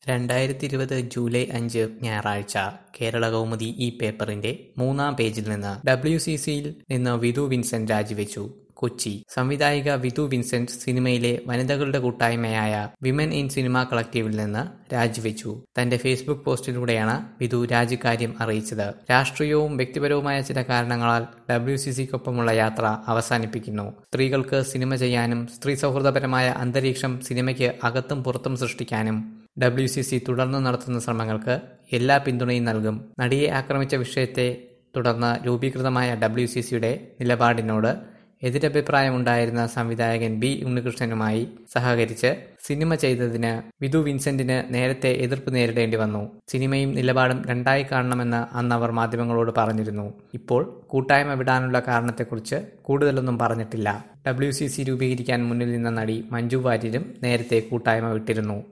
രണ്ടായിരത്തി ഇരുപത് ജൂലൈ അഞ്ച് ഞായറാഴ്ച കേരളകൗമുദി ഈ പേപ്പറിന്റെ മൂന്നാം പേജിൽ നിന്ന് ഡബ്ല്യു സി സിയിൽ നിന്ന് വിധു വിൻസെന്റ് രാജിവെച്ചു കൊച്ചി സംവിധായിക വിധു വിൻസെന്റ് സിനിമയിലെ വനിതകളുടെ കൂട്ടായ്മയായ വിമൻ ഇൻ സിനിമ കളക്റ്റീവിൽ നിന്ന് രാജിവെച്ചു തന്റെ ഫേസ്ബുക്ക് പോസ്റ്റിലൂടെയാണ് വിധു രാജിക്കാര്യം അറിയിച്ചത് രാഷ്ട്രീയവും വ്യക്തിപരവുമായ ചില കാരണങ്ങളാൽ ഡബ്ല്യു സി സിക്കൊപ്പമുള്ള യാത്ര അവസാനിപ്പിക്കുന്നു സ്ത്രീകൾക്ക് സിനിമ ചെയ്യാനും സ്ത്രീ സൗഹൃദപരമായ അന്തരീക്ഷം സിനിമയ്ക്ക് അകത്തും പുറത്തും സൃഷ്ടിക്കാനും ഡബ്ല്യു സി സി തുടർന്ന് നടത്തുന്ന ശ്രമങ്ങൾക്ക് എല്ലാ പിന്തുണയും നൽകും നടിയെ ആക്രമിച്ച വിഷയത്തെ തുടർന്ന് രൂപീകൃതമായ ഡബ്ല്യു സി സിയുടെ നിലപാടിനോട് എതിരഭിപ്രായമുണ്ടായിരുന്ന സംവിധായകൻ ബി ഉണ്ണികൃഷ്ണനുമായി സഹകരിച്ച് സിനിമ ചെയ്തതിന് വിധു വിൻസെന്റിന് നേരത്തെ എതിർപ്പ് നേരിടേണ്ടി വന്നു സിനിമയും നിലപാടും രണ്ടായി കാണണമെന്ന് അന്ന് അവർ മാധ്യമങ്ങളോട് പറഞ്ഞിരുന്നു ഇപ്പോൾ കൂട്ടായ്മ വിടാനുള്ള കാരണത്തെക്കുറിച്ച് കൂടുതലൊന്നും പറഞ്ഞിട്ടില്ല ഡബ്ല്യു സി സി രൂപീകരിക്കാൻ മുന്നിൽ നിന്ന നടി മഞ്ജു വാര്യരും നേരത്തെ കൂട്ടായ്മ വിട്ടിരുന്നു